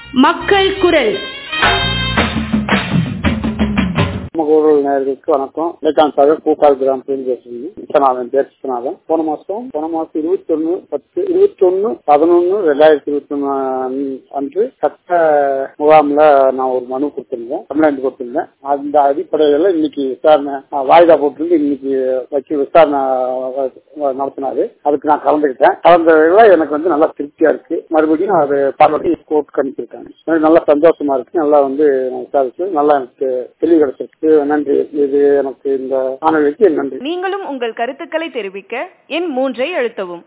மக்கள் குரல் குரல் நேர்களுக்கு வணக்கம் இலக்கான் சாகர் பூக்கால் கிராமத்தில் பேசுறீங்க விஸ்வநாதன் பேர் விஸ்வநாதன் போன மாசம் போன மாசம் இருபத்தி ஒன்னு பத்து இருபத்தி ஒன்னு பதினொன்னு ரெண்டாயிரத்தி இருபத்தி ஒன்னு அன்று சட்ட முகாம்ல நான் ஒரு மனு கொடுத்திருந்தேன் கம்ப்ளைண்ட் கொடுத்திருந்தேன் அந்த அடிப்படையில இன்னைக்கு விசாரணை ஆஹ், வாய்தா போட்டு இன்னைக்கு வச்சு விசாரணை அஹ், நடத்தினாரு அதுக்கு நான் கலந்துக்கிட்டேன் கலந்ததுல எனக்கு வந்து நல்லா திருப்தியா இருக்கு மறுபடியும் அது பார்வதி கோர்ட் அனுப்பியிருக்காங்க எனக்கு நல்லா சந்தோஷமா இருக்கு நல்லா வந்து நான் விசாரிச்சு நல்லா எனக்கு தெளிவு கிடைச்சிருக்கு நன்றி இது எனக்கு இந்த ஆணையத்துக்கு நன்றி நீங்களும் உங்கள் கருத்துக்களை தெரிவிக்க எண் மூன்றை அழுத்தவும்